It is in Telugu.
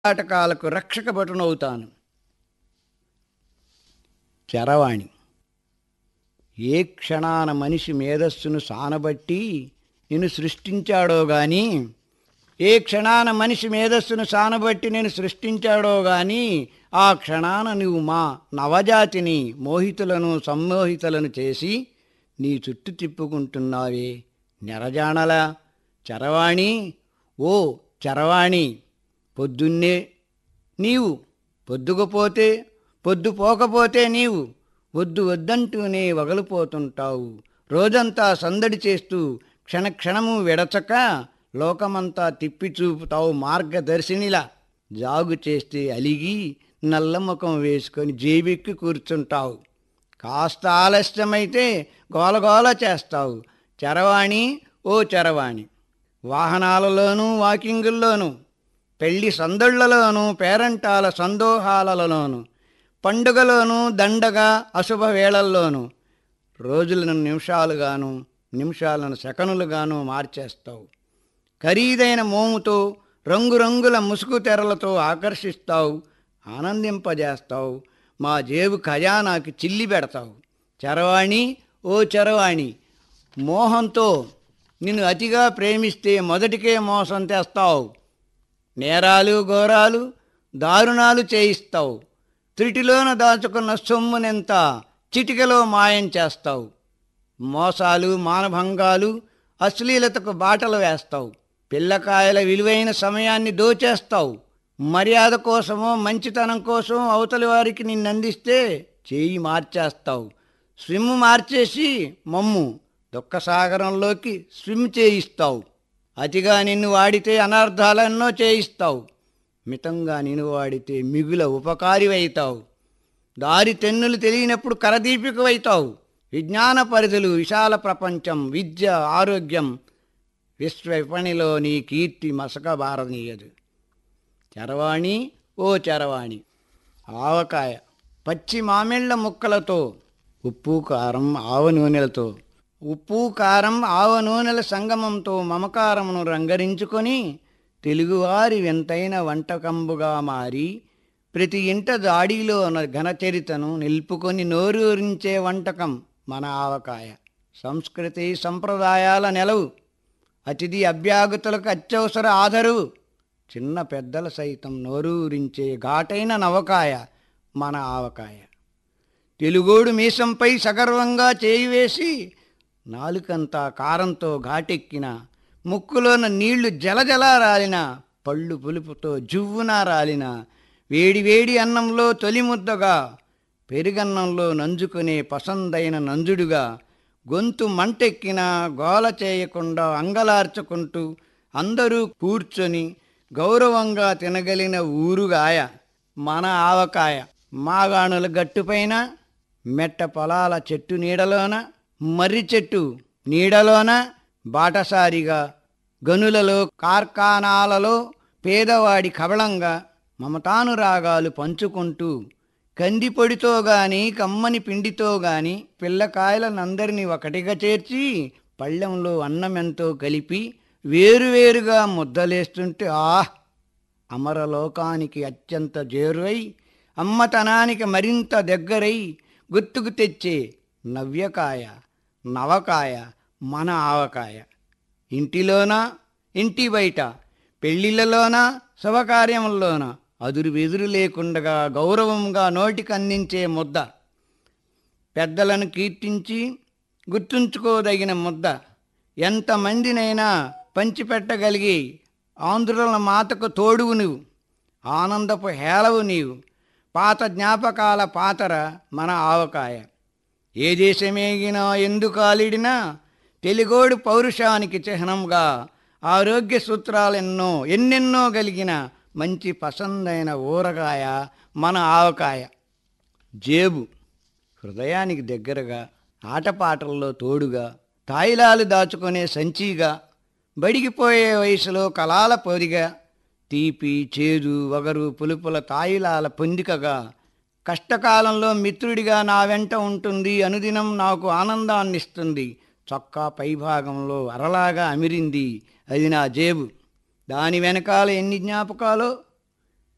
నాటకాలకు రక్షక భటునవుతాను చరవాణి ఏ క్షణాన మనిషి మేధస్సును సానబట్టి నిన్ను సృష్టించాడో గాని ఏ క్షణాన మనిషి మేధస్సును సానబట్టి నేను సృష్టించాడో గాని ఆ క్షణాన నువ్వు మా నవజాతిని మోహితులను సమ్మోహితులను చేసి నీ చుట్టూ తిప్పుకుంటున్నావే నెరజాణలా చరవాణి ఓ చరవాణి పొద్దున్నే నీవు పొద్దుకుపోతే పొద్దు పోకపోతే నీవు వద్దు వద్దంటూనే వగలిపోతుంటావు రోజంతా సందడి చేస్తూ క్షణక్షణము విడచక లోకమంతా తిప్పి చూపుతావు మార్గదర్శినిలా జాగు చేస్తే అలిగి నల్లముఖం వేసుకొని జేబెక్కి కూర్చుంటావు కాస్త ఆలస్యమైతే గోలగోల చేస్తావు చరవాణి ఓ చరవాణి వాహనాలలోనూ వాకింగుల్లోనూ పెళ్లి సందళ్లలోనూ పేరంటాల సందోహాలలోనూ పండుగలోనూ దండగా అశుభ వేళల్లోనూ రోజులను నిమిషాలుగాను నిమిషాలను సెకనులుగాను మార్చేస్తావు ఖరీదైన మోముతో రంగురంగుల ముసుగు తెరలతో ఆకర్షిస్తావు ఆనందింపజేస్తావు మా జేబు ఖజానాకి చిల్లి పెడతావు చరవాణి ఓ చరవాణి మోహంతో నిన్ను అతిగా ప్రేమిస్తే మొదటికే మోసం తెస్తావు నేరాలు ఘోరాలు దారుణాలు చేయిస్తావు త్రిటిలోన దాచుకున్న సొమ్మునెంత చిటికలో మాయం చేస్తావు మోసాలు మానభంగాలు అశ్లీలతకు బాటలు వేస్తావు పిల్లకాయల విలువైన సమయాన్ని దోచేస్తావు మర్యాద కోసమో మంచితనం కోసమో అవతలి వారికి నిన్నందిస్తే చేయి మార్చేస్తావు స్విమ్ మార్చేసి మమ్ము దుఃఖసాగరంలోకి స్విమ్ చేయిస్తావు అతిగా నిన్ను వాడితే అనర్థాలెన్నో చేయిస్తావు మితంగా నిన్ను వాడితే మిగుల ఉపకారివైతావు దారి తెన్నులు తెలియనప్పుడు కరదీపికవైతావు విజ్ఞాన పరిధులు విశాల ప్రపంచం విద్య ఆరోగ్యం విశ్వ విపణిలో నీ కీర్తి మసకబారనీయదు చరవాణి ఓ చరవాణి ఆవకాయ పచ్చి మామిళ్ళ ముక్కలతో ఉప్పు కారం ఆవ నూనెలతో ఉప్పు కారం ఆవ నూనెల సంగమంతో మమకారమును రంగరించుకొని తెలుగువారి వింతైన వంటకంబుగా మారి ప్రతి ఇంట దాడిలో ఘనచరితను నిలుపుకొని నోరూరించే వంటకం మన ఆవకాయ సంస్కృతి సంప్రదాయాల నెలవు అతిథి అభ్యాగతులకు అత్యవసర ఆదరువు చిన్న పెద్దల సైతం నోరూరించే ఘాటైన నవకాయ మన ఆవకాయ తెలుగోడు మీసంపై సగర్వంగా చేయి వేసి నాలుకంతా కారంతో ఘాటెక్కిన ముక్కులోన నీళ్లు జలజల రాలిన పళ్ళు పులుపుతో జువ్వున రాలిన వేడివేడి అన్నంలో తొలి ముద్దగా పెరుగన్నంలో నంజుకునే పసందైన నంజుడుగా గొంతు మంటెక్కిన గోల చేయకుండా అంగలార్చుకుంటూ అందరూ కూర్చొని గౌరవంగా తినగలిగిన ఊరుగాయ మన ఆవకాయ మాగాణుల గట్టుపైన మెట్ట పొలాల చెట్టు నీడలోన మర్రి చెట్టు నీడలోన బాటసారిగా గనులలో కార్ఖానాలలో పేదవాడి కబళంగా మమతానురాగాలు పంచుకుంటూ కందిపొడితో గాని కమ్మని పిండితో గాని పిల్లకాయలనందరినీ ఒకటిగా చేర్చి పళ్ళెంలో అన్నమెంతో కలిపి వేరువేరుగా ముద్దలేస్తుంటే ఆహ్ అమరలోకానికి అత్యంత జేరువై అమ్మతనానికి మరింత దగ్గరై గుర్తుకు తెచ్చే నవ్యకాయ నవకాయ మన ఆవకాయ ఇంటిలోన ఇంటి బయట పెళ్ళిళ్ళలోన శుభకార్యముల్లోన అదురు బెదురు లేకుండగా గౌరవంగా నోటికి అందించే ముద్ద పెద్దలను కీర్తించి గుర్తుంచుకోదగిన ముద్ద ఎంతమందినైనా పంచిపెట్టగలిగి ఆంధ్రుల మాతకు తోడువు నువ్వు ఆనందపు హేళవు నీవు పాత జ్ఞాపకాల పాతర మన ఆవకాయ ఏ దేశమేగినా ఎందుకు ఆలిడినా తెలుగోడు పౌరుషానికి చిహ్నంగా ఆరోగ్య సూత్రాలెన్నో ఎన్నెన్నో కలిగిన మంచి పసందైన ఊరగాయ మన ఆవకాయ జేబు హృదయానికి దగ్గరగా ఆటపాటల్లో తోడుగా తాయిలాలు దాచుకునే సంచిగా బడిగిపోయే వయసులో కలాల పొదిగా తీపి చేదు వగరు పులుపుల తాయిలాల పొందికగా కష్టకాలంలో మిత్రుడిగా నా వెంట ఉంటుంది అనుదినం నాకు ఆనందాన్నిస్తుంది చొక్కా పైభాగంలో అరలాగా అమిరింది అది నా జేబు దాని వెనకాల ఎన్ని జ్ఞాపకాలో